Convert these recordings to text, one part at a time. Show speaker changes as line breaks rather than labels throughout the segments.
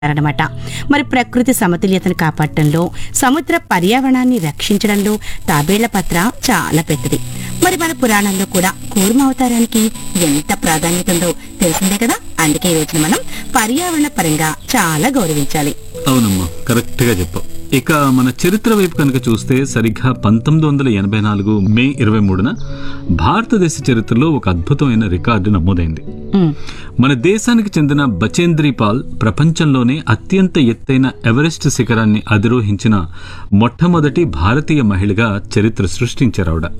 అన్నమాట మరి ప్రకృతి సమతుల్యతను కాపాడటంలో సముద్ర పర్యావరణాన్ని రక్షించడంలో తాబేళ్ల పాత్ర చాలా పెద్దది మరి మన పురాణంలో కూడా కూర్మ అవతారానికి ఎంత ప్రాధాన్యత ఉందో తెలిసిందే కదా అందుకే ఈ రోజున మనం పర్యావరణ పరంగా చాలా గౌరవించాలి
అవునమ్మా కరెక్ట్ గా చెప్పావు ఇక మన చరిత్ర వైపు కనుక చూస్తే సరిగ్గా పంతొమ్మిది వందల ఎనభై నాలుగు మే ఇరవై మూడున భారతదేశ చరిత్రలో ఒక అద్భుతమైన రికార్డు నమోదైంది
ఉమ్,
మన దేశానికి చెందిన బచేంద్రి పాల్ ప్రపంచంలోనే అత్యంత ఎత్తైన ఎవరెస్ట్ శిఖరాన్ని అధిరోహించిన మొట్టమొదటి భారతీయ మహిళగా చరిత్ర సృష్టించారు ఆవిడ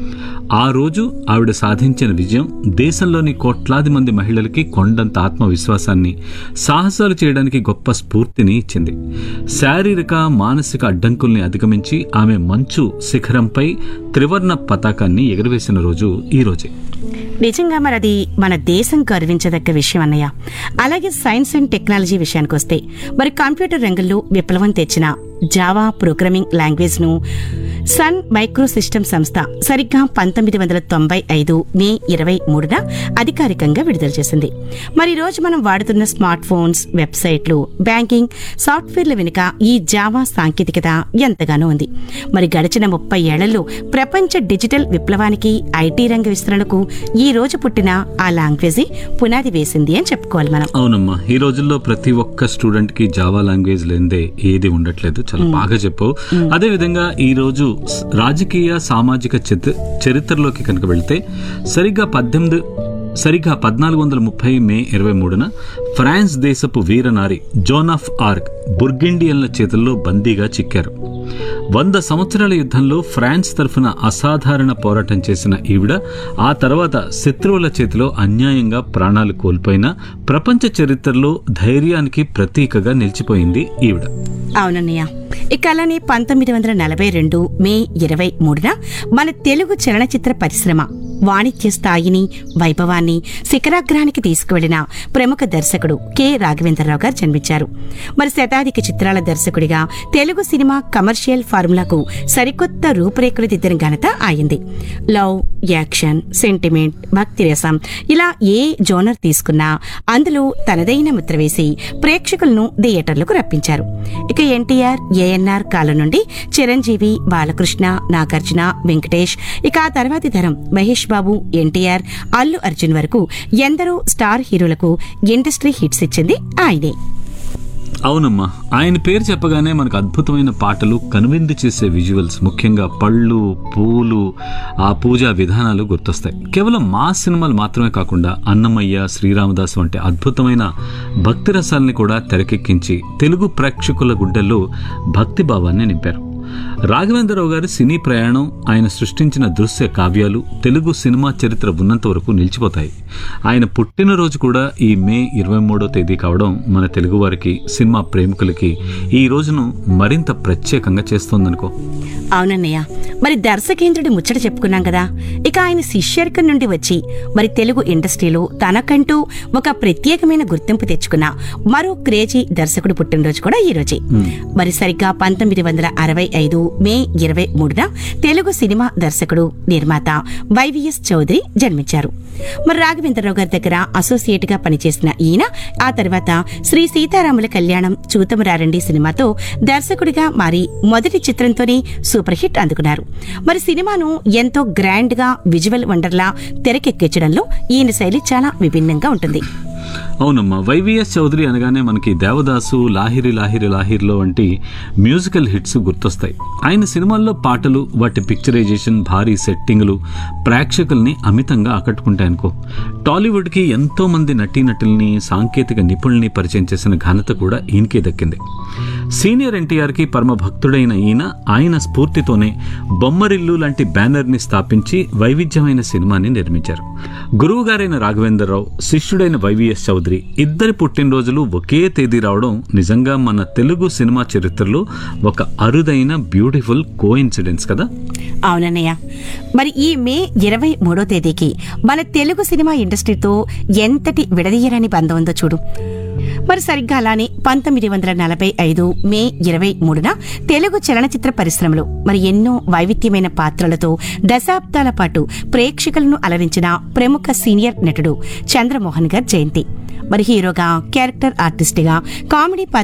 ఆ రోజు ఆవిడ సాధించిన విజయం దేశంలోని కోట్లాది మంది మహిళలకి కొండంత ఆత్మవిశ్వాసాన్ని సాహసాలు చేయడానికి గొప్ప స్ఫూర్తిని ఇచ్చింది శారీరక మానసిక అడ్డంకుల్ని అధిగమించి ఆమె మంచు శిఖరంపై త్రివర్ణ పతాకాన్ని ఎగురవేసిన రోజు ఈ రోజే
నిజంగా మరి అది మన దేశం గర్వించదగ్గ విషయం అన్నయ్య అలాగే సైన్స్ అండ్ టెక్నాలజీ విషయానికి వస్తే మరి కంప్యూటర్ రంగంలో విప్లవం తెచ్చిన జావా ప్రోగ్రామింగ్ లాంగ్వేజ్ ను సన్ మైక్రో సిస్టమ్ సంస్థ సరిగ్గా పంతొమ్మిది వందల తొంభై ఐదు మే ఇరవై మూడున అధికారికంగా విడుదల చేసింది మరి ఈ రోజు మనం వాడుతున్న స్మార్ట్ ఫోన్స్ వెబ్సైట్లు బ్యాంకింగ్ సాఫ్ట్వేర్ల వెనుక ఈ జావా సాంకేతికత ఎంతగానో ఉంది మరి గడిచిన ముప్పై ఏళ్లలో ప్రపంచ డిజిటల్ విప్లవానికి ఐటీ రంగ విస్తరణకు ఈ రోజు పుట్టిన ఆ లాంగ్వేజీ పునాది వేసింది అని చెప్పుకోవాలి మనం
అవునమ్మా ఈ రోజుల్లో ప్రతి ఒక్క స్టూడెంట్ కి జావా లాంగ్వేజ్ లేనిదే ఏది ఉండట్లేదు చాలా బాగా చెప్పావు అదే విధంగా ఈ రోజు స్- రాజకీయ సామాజిక చిత- చరిత్రలోకి కనుక వెళ్తే సరిగ్గా పద్దెనిమిది సరిగ్గా పద్నాలుగు వందల ముప్పై మే ఇరవై మూడున ఫ్రాన్స్ దేశపు వీరనారి జోన్ ఆఫ్ ఆర్క్ బుర్గిండియన్ల చేతుల్లో బందీగా చిక్కారు వంద సంవత్సరాల యుద్ధంలో ఫ్రాన్స్ తరఫున అసాధారణ పోరాటం చేసిన ఈవిడ ఆ తర్వాత శత్రువుల చేతిలో అన్యాయంగా ప్రాణాలు కోల్పోయిన ప్రపంచ చరిత్రలో ధైర్యానికి ప్రతీకగా నిలిచిపోయింది ఈవిడ
అవునన్నయ్య ఇక అలానే పంతొమ్మిది వందల నలభై రెండు మే ఇరవై మూడున మన తెలుగు చలనచిత్ర పరిశ్రమ వాణిజ్య స్థాయిని వైభవాన్ని శిఖరాగ్రానికి తీసుకువెళ్లిన ప్రముఖ దర్శకుడు కె రాఘవేంద్రరావు గారు జన్మించారు మరి శతాధిక చిత్రాల దర్శకుడిగా తెలుగు సినిమా కమర్షియల్ ఫార్ములాకు సరికొత్త రూపురేఖలు దిద్దిన ఘనత అయింది లవ్ యాక్షన్ సెంటిమెంట్ భక్తి రసం ఇలా ఏ జోనర్ తీసుకున్నా అందులో తనదైన ముద్ర వేసి ప్రేక్షకులను థియేటర్లకు రప్పించారు ఇక ఎన్టీఆర్ ఏఎన్ఆర్ కాలం నుండి చిరంజీవి బాలకృష్ణ నాగార్జున వెంకటేష్ ఇక ఆ తర్వాతి తరం మహేష్ బాబు ఎన్టీఆర్ అల్లు అర్జున్ వరకు ఎందరో స్టార్ హీరోలకు ఇండస్ట్రీ హిట్స్ ఇచ్చింది ఆయనే
అవునమ్మా ఆయన పేరు చెప్పగానే మనకు అద్భుతమైన పాటలు కనువిందు చేసే విజువల్స్ ముఖ్యంగా పళ్ళు పూలు ఆ పూజా విధానాలు గుర్తొస్తాయి కేవలం మా సినిమాలు మాత్రమే కాకుండా అన్నమయ్య శ్రీరామదాస్ వంటి అద్భుతమైన భక్తి రసాల్ని కూడా తెరకెక్కించి తెలుగు ప్రేక్షకుల గుండెల్లో భక్తి భావాన్ని నింపారు రాఘవేంద్రరావు గారి సినీ ప్రయాణం ఆయన సృష్టించిన దృశ్య కావ్యాలు తెలుగు సినిమా చరిత్ర ఉన్నంత వరకు నిలిచిపోతాయి ఆయన పుట్టినరోజు కూడా ఈ మే ఇరవై మూడో తేదీ కావడం మన తెలుగు వారికి సినిమా ప్రేమికులకి ఈ రోజును మరింత ప్రత్యేకంగా చేస్తోందనుకో
అవునన్నయ్య మరి దర్శకేంద్రుడి ముచ్చట చెప్పుకున్నాం కదా ఇక ఆయన శిష్యర్కం నుండి వచ్చి మరి తెలుగు ఇండస్ట్రీలో తనకంటూ ఒక ప్రత్యేకమైన గుర్తింపు తెచ్చుకున్న మరో క్రేజీ దర్శకుడు పుట్టినరోజు కూడా ఈ రోజే మరి సరిగ్గా పంతొమ్మిది వందల అరవై ఐదు మే ఇరవై మూడున తెలుగు సినిమా దర్శకుడు నిర్మాత వైవిఎస్ చౌదరి జన్మించారు మరి రాఘవేంద్రరావు గారి దగ్గర అసోసియేట్ గా పనిచేసిన ఈయన ఆ తర్వాత శ్రీ సీతారాముల కళ్యాణం చూతమురారండి సినిమాతో దర్శకుడిగా మారి మొదటి చిత్రంతోనే సూపర్ హిట్ అందుకున్నారు మరి సినిమాను ఎంతో గ్రాండ్ గా విజువల్ వండర్లా తెరకెక్కించడంలో ఈయన శైలి చాలా విభిన్నంగా ఉంటుంది
అవునమ్మా వైవిఎస్ చౌదరి అనగానే మనకి దేవదాసు లాహిరి లాహిరి లాహిర్లో వంటి మ్యూజికల్ హిట్స్ గుర్తొస్తాయి ఆయన సినిమాల్లో పాటలు వాటి పిక్చరైజేషన్ భారీ సెట్టింగులు ప్రేక్షకుల్ని అమితంగా ఆకట్టుకుంటాయనుకో టాలీవుడ్కి ఎంతో మంది నటీనటుల్ని సాంకేతిక నిపుణుల్ని పరిచయం చేసిన ఘనత కూడా ఈయనకే దక్కింది సీనియర్ ఎన్టీఆర్కి పరమ భక్తుడైన ఈయన ఆయన స్ఫూర్తితోనే బొమ్మరిల్లు లాంటి బ్యానర్ని స్థాపించి వైవిధ్యమైన సినిమాని నిర్మించారు గురువుగారైన రాఘవేంద్రరావు శిష్యుడైన వైవిఎస్ చౌదరి ఇద్దరి పుట్టినరోజులు ఒకే తేదీ రావడం నిజంగా మన తెలుగు సినిమా చరిత్రలో ఒక అరుదైన బ్యూటిఫుల్ కో కదా
అవునన్నయ్య మరి ఈ మే ఇరవై మూడో తేదీకి మన తెలుగు సినిమా ఇండస్ట్రీతో ఎంతటి విడదీయరాని బంధం ఉందో చూడు మరి సరిగ్గా అలానే పంతొమ్మిది వందల నలభై ఐదు మే ఇరవై మూడున తెలుగు చలనచిత్ర పరిశ్రమలో మరి ఎన్నో వైవిధ్యమైన పాత్రలతో దశాబ్దాల పాటు ప్రేక్షకులను అలరించిన ప్రముఖ సీనియర్ నటుడు చంద్రమోహన్ గారి జయంతి మరి హీరోగా క్యారెక్టర్ ఆర్టిస్ట్ గా కామెడీ